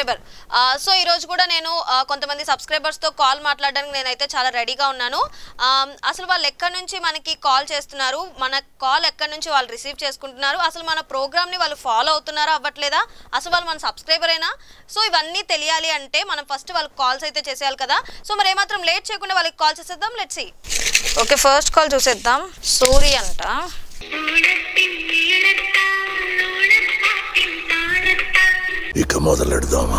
Subscriber so ఈ రోజు కూడా నేను ఆ, కొంతమంది సబ్స్క్రైబర్స్ తో కాల్ మాట్లాడడానికి నేనైతే చాలా రెడీగా ఉన్నాను ఆ, అసలు వాళ్ళు ఎక్కడి నుంచి మనకి కాల్ చేస్తున్నారు మన కాల్ ఎక్కడి నుంచి వాళ్ళు రిసీవ్ చేసుకుంటున్నారు అసలు మన ప్రోగ్రామ్ ని వాళ్ళు ఫాలో అవుతున్నారా అవ్వట్లేదా అసలు వాళ్ళు మన సబ్స్క్రైబర్ అయినా సో ఇవన్నీ తెలియాలి అంటే మనం ఫస్ట్ వాళ్ళకి కాల్స్ అయితే చేసేయాలి కదా సో మరి ఏమాత్రం లేట్ చేయకుండా వాళ్ళకి కాల్ చేసేద్దాం let's see okay first call చూసేద్దాం సూరి అంట ఇక మొదలెడదామా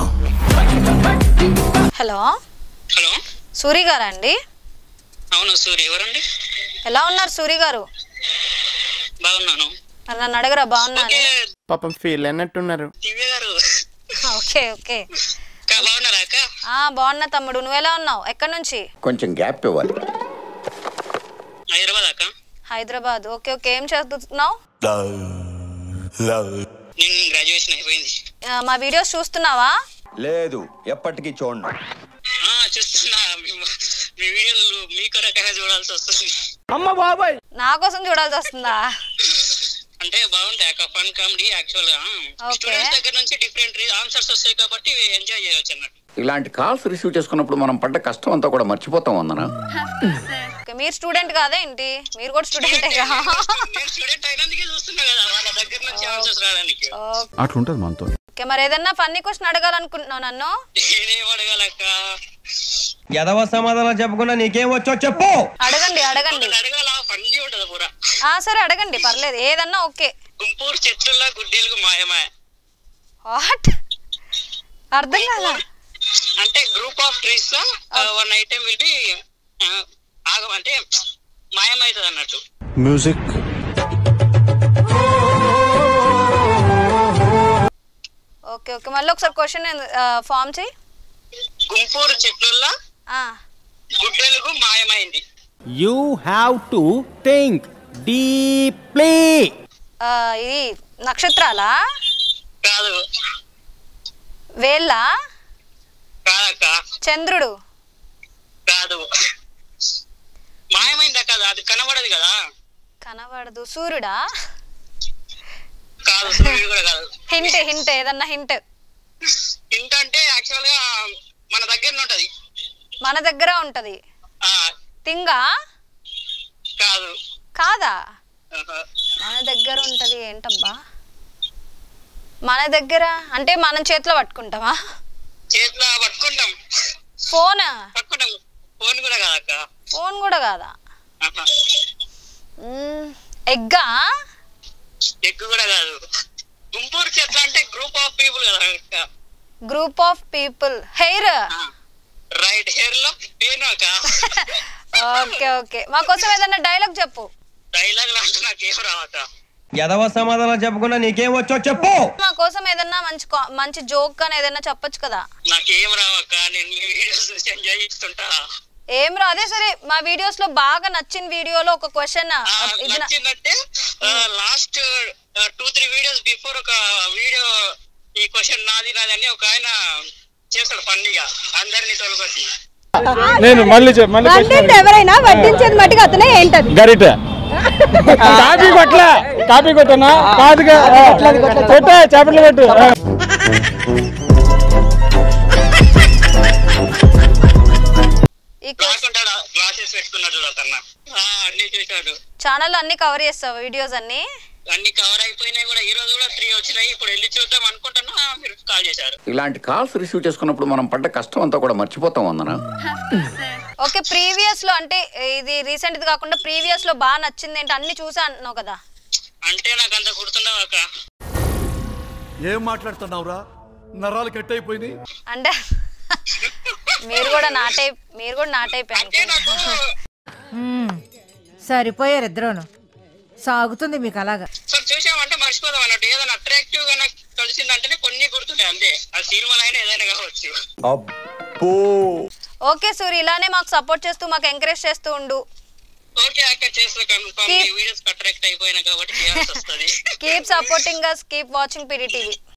హలో హలో సూరి గారా అండి అవును సూర్య ఎవరండి ఎలా ఉన్నారు సూరి గారు బాగున్నాను మరి నన్ను అడగరా బాగున్నాను ఓకే పాపం ఫీల్ అయినట్టున్నారు దివ్య గారు ఓకే ఓకే అక్క, బాగున్నారా అక్క ఆ బాగున్నా తమ్ముడు నువ్వు ఎలా ఉన్నావు ఎక్కడి నుంచి కొంచెం గ్యాప్ ఇవ్వాలి హైదరాబాద్ అక్క హైదరాబాద్ ఓకే ఓకే ఏం చదువుతున్నావు నేను గ్రాడ్యుయేషన్ అయిపోయింది ఆ, మా వీడియోస్ చూస్తున్నావా లేదు ఎప్పటికీ చూడండి ఆ, చూస్తున్నా మీ- మీ వీడియోలు మీకు రకంగా చూడాల్సి వస్తుంది నా కోసం చూడాల్సి వస్తుందా అంటే బాగుంటాయి అక్క ఫన్ కామెడీ యాక్చువల్ గా Okay. స్టూడెంట్స్ దగ్గర నుంచి డిఫరెంట్ ఆన్సర్స్ వస్తాయి కాబట్టి ఎంజాయ్ చేయొచ్చు అన్నట్టు ఇలాంటి కాల్స్ రిసీవ్ చేసుకున్నప్పుడు మనం పడ్డ కష్టం అంతా కూడా మర్చిపోతాం అందనా ఓకే మీరు స్టూడెంట్ కాదా ఏంటి మీరు కూడా స్టూడెంటేగా నేను స్టూడెంట్ అయినందుకే చూస్తున్నా కదా వాళ్ళ దగ్గర నుంచి ఆన్సర్స్ రావడానికి అట్లుంటది మనతో ఓకే మరి ఏదన్నా ఫన్నీ క్వశ్చన్ అడగాలనుకుంటున్నావు నన్ను నేనేం అడగాలక్క ఎదవ సమాధానం చెప్పకుండా నీకేం వచ్చో చెప్పు అడగండి అడగండి ఒకటి అడగాల ఫన్నీ ఉంటది పూరా ఆ సరే అడగండి పర్లేదు ఏదన్నా ఓకే గుంపూరు చెట్లలో గుడ్డీలకు మాయమాయ వాట్ అర్థం కాదా అంటే group of trees one item will be ఆగం అంటే మాయమవుతుంది అన్నట్టు మ్యూజిక్ ఓకే ఓకే మళ్ళీ ఒకసారి క్వశ్చన్ ఫామ్ చేయి గుంపూరు చెట్లలో ఆ, గుడ్డెలుగు మాయమైంది you have to think deeply ఆ, ఇది నక్షత్రాలా కాదు వేళ్ళ కాదక్క చంద్రుడు కాదు మాయమైంది అక్క అది కనబడదు కదా కనబడదు సూర్యుడా కాదు సూర్యుడు కూడా కాదు హింట్ హింట్ ఏదన్నా హింట్ ఏంటంటే యాక్చువల్ గా మన దగ్గర ఉంటది మన దగ్గర ఉంటది ఆ, తింగా కాదు కాదా ఆహా. మన దగ్గర ఉంటది ఏంటబ్బా మన దగ్గర అంటే మనం చేతిలో పట్టుకుంటామా చేతిలో పట్టుకుంటాం ఫోన్ పట్టుకుంటాం ఫోన్ కూడా కాదక్క ఫోన్ కూడా కాదా ఆహా. మ్మ్, ఎగ్గా ఎగ్ కూడా కాదు గుంపూరు చెట్లు అంటే గ్రూప్ ఆఫ్ పీపుల్ కదా అక్క group of people hair right hair లో పేను అక్క ఓకే ఓకే మా కోసం ఏదన్నా డైలాగ్ చెప్పు డైలాగ్ అంటే నాకేం రావక్క ఎదవ సమాధానం చెప్పకుండా నీకేం వచ్చో చెప్పు మా కోసం ఏదన్నా మంచి కా- మంచి జోక్ కానీ ఏదన్నా చెప్పొచ్చు కదా నాకేం రావక్క నేను మీ వీడియోస్ చూసి ఎంజాయ్ చేస్తుంటా ఏం రా అదే సరే మా వీడియోస్ లో బాగా నచ్చిన వీడియోలో ఒక క్వశ్చన్ ఆ, నచ్చిందంటే last two three videos before ఒక వీడియో ఈ క్వశ్చన్ నాది నాది అని ఒక ఆయన చేస్తాడు ఫన్నీగా అందరినీ తొలగొచ్చి నేను మళ్ళీ చెప్ మళ్ళీ వంటింటి ఎవరైనా వడ్డించేది మట్టుకు అతనే ఏంటది గరిట కాపీ కొట్ల కాపీ కొట్టనా కాదుగా కొట్ట చేపట్లు కొట్టు ఆ. ఈ రాకుంటాడు గ్లాసెస్ పెట్టుకున్నాడు చూడతన్న అన్ని చూశాడు ఛానల్ అన్ని కవర్ చేస్తావు వీడియోస్ అన్ని అన్ని కవర్ అయిపోయినాయి కూడా ఈ రోజు కూడా త్రీ వచ్చినాయి ఇప్పుడు వెళ్ళి చూద్దాం అనుకుంటున్నా మీరు కాల్ చేశారు ఇలాంటి కాల్స్ రిసీవ్ చేసుకున్నప్పుడు మనం పడ్డ కష్టం అంతా కూడా మర్చిపోతాం అందనా ఓకే ప్రీవియస్ లో అంటే ఇది రీసెంట్ ది కాకుండా ప్రీవియస్ లో బాగా నచ్చింది ఏంటి అన్ని చూసా అంటున్నావు కదా అంటే నాకు అంత గుర్తుండవు అక్క ఏం మాట్లాడుతున్నావురా నరాలు కట్ అయిపోయినాయి అంటే మీరు కూడా నా టైప్ మీరు కూడా నా టైప్ అంటే నాకు సరిపోయారు ఇద్దరును సాగుతుంది మీకు అలాగా సో చూసామంటే మర్చిపోదాం అన్నట్టు ఏదైనా అట్రాక్టివ్ గా నాకు కలిసిందంటేనే కొన్ని గుర్తుంటాయి అంతే ఆ సినిమాలో అయినా ఏదైనా కావచ్చు అబ్బో ఓకే సూరి ఇలానే మాకు సపోర్ట్ చేస్తూ మాకు ఎంకరేజ్ చేస్తూ ఉండు ఓకే అక్క చేస్తా కన్ఫర్మ్ Keep- వీడియోస్ అట్రాక్ట్ అయిపోయినా కాబట్టి చేయాల్సి వస్తుంది keep supporting us keep watching PD TV